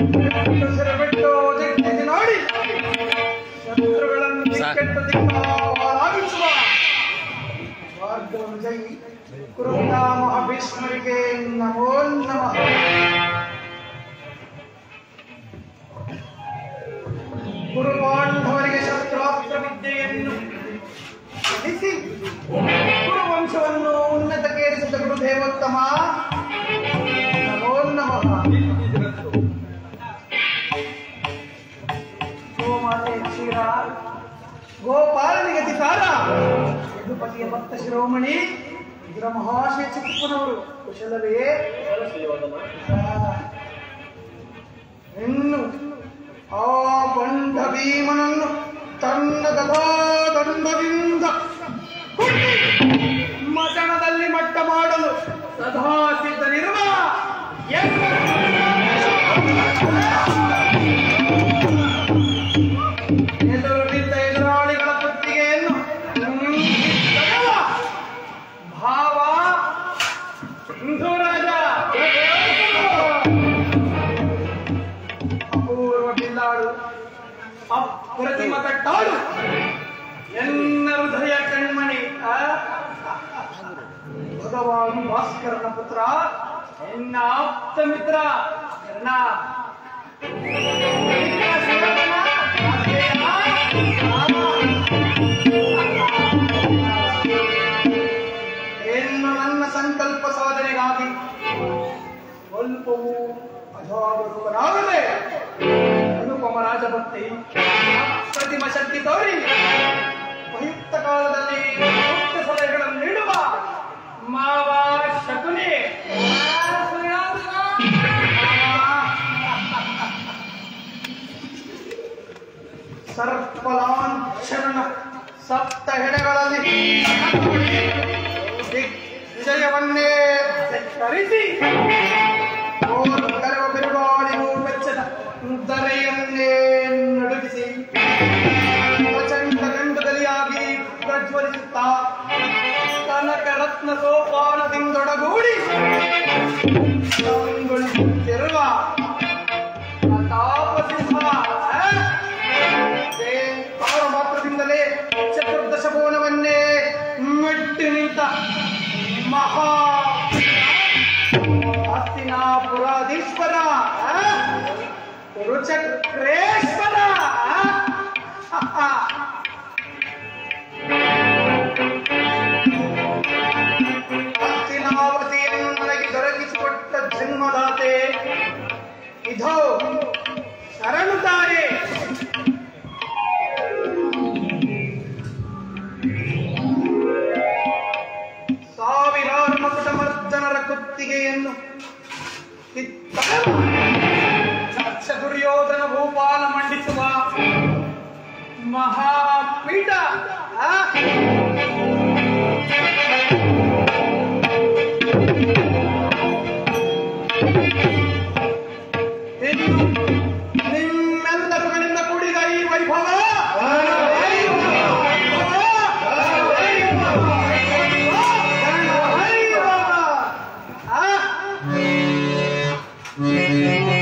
ಹೆಸರು ಬಿಟ್ಟು ದಿಟ್ಟಿಸಿ ನೋಡಿ ಶತ್ರುಗಳನ್ನು ದಿಕ್ಕೆಟ್ಟು ದಿಕ್ಕಾಗಿಸುವ ಮಾರ್ಗವನ್ನು ಜೈ ಕುರುನಾಮ ಭೀಷ್ಮರಿಗೆ ನಮೋ ನಮಃ ಗುರು ಪಾಂಡವರಿಗೆ ಶಸ್ತ್ರಾಸ್ತ್ರ ವಿದ್ಯೆಯನ್ನು ಕಲಿಸಿ ಗುರುವಂಶವನ್ನು ಉನ್ನತಕ್ಕೇರಿಸಿದ ಗುರುದೇವೋತ್ತಮ ನಮೋ ನಮಃ ಗೋಮಾತೆ ಕ್ಷೀರ ಗೋಪಾಲನಿಗೆ ಅತಿಸಾರ ಯದುಪತಿಯ ಭಕ್ತ ಶಿರೋಮಣಿ ಇದರ ಮಹಾಶಯ ಚಿಕ್ಕಪ್ಪನವರು ಕುಶಲವೇ ಆ, ಇನ್ನು ಆ ಬಂಡ ಭೀಮನನ್ನು ತನ್ನ ಗದಾದಂಡದಿಂದ ಕುಟ್ಟಿ ಮತಣದಲ್ಲಿ ಮಟ್ಟ ಮಾಡಲು ಸದಾ ಸಿದ್ಧನಿರುವ ಎದುರು ನಿಂತ ಎದುರಾಳಿಗಳ ಕುತ್ತಿಗೆಯನ್ನು ತಗವ. ಭಾವ ಹಿಂದೂರಾಜ ಅಪೂರ್ವ ಬಿಲ್ಲಾಡು ಅಪ್ರತಿಮ ಕಟ್ಟಾಡು ಎನ್ನ ಹೃದಯ ಕಣ್ಮಣಿ ಆ? ಭಗವಾನ್ ಭಾಸ್ಕರನ ಪುತ್ರ ಎನ್ನ ಆಪ್ತ ಮಿತ್ರ ಕರ್ಣ ಇನ್ನು ನನ್ನ ಸಂಕಲ್ಪ ಸಾಧನೆಗಾಗಿ ಸ್ವಲ್ಪವೂ ಅಜಾಗರೂಕನಾಗದೆ ಅನುಪಮ ರಾಜಭಕ್ತಿ ಪ್ರತಿಮ ಶಕ್ತಿ ತೋರಿ ಉಪಯುಕ್ತ ಕಾಲದಲ್ಲಿ ಸೂಕ್ತ ಸಲಹೆಗಳನ್ನು ನೀಡುವ ಮಾವ ಶಕುನಿ ಸರ್ಪಲಾಂಛನ ಸಪ್ತ ಹೆಡೆಗಳಲ್ಲಿ ದಿಗ್ವಿಜಯವನ್ನೇ ಧರಿಸಿ ಕರೆವ ಬಿರುಗಾಳಿಗೂ ಬೆಚ್ಚದ ದರೆಯನ್ನೇ ನಡುಗಿಸಿ ಪ್ರಚಂಡ ಗಂಡದಲಿಯಾಗಿ ಪ್ರಜ್ವಲಿಸುತ್ತಾ ಕನಕ ರತ್ನ ಸೋಪಾನದಿಂದೊಡಗೂಡಿ ಕಂಗೊಳಿಸುತ್ತಿರುವ ಪ್ರತಾಪ ಸಿಂಹ ಆ? ಅದೇ ಅವರ ಮಾತ್ರದಿಂದಲೇ ಚತುರ್ದಶ ಭುವನವನ್ನೇ ಮೆಟ್ಟಿ ನಿಂತ ಮಹಾ ಹಸ್ತಿನಾಪುರಾಧೀಶ್ವರ ಆ? ಕುರುಚಕ್ರೇಶ್ವರ ಆ? ಆ, ಆ. ಹಸ್ತಿನಾವತಿಯನ್ನು ನನಗೆ ದೊರಕಿಸಿಕೊಟ್ಟ ಜನ್ಮದಾತೆ ಇದೋ ಶರಣು ತಾರೆ ಸಾವಿರಾರು ಮಕುಟಮರ್ದನರ ಕುತ್ತಿಗೆಯನ್ನು ಕಿತ್ತಳೆವ ದಕ್ಷ ದುರ್ಯೋಧನ ಭೂಪಾಲ ಮಂಡಿಸುವ ಮಹಾಪೀಠ ಆ? ಇನ್ನು ನಿಮ್ಮೆಲ್ಲರುಗಳಿಂದ ಕೂಡಿದ ಈ ವೈಭವ ಆ?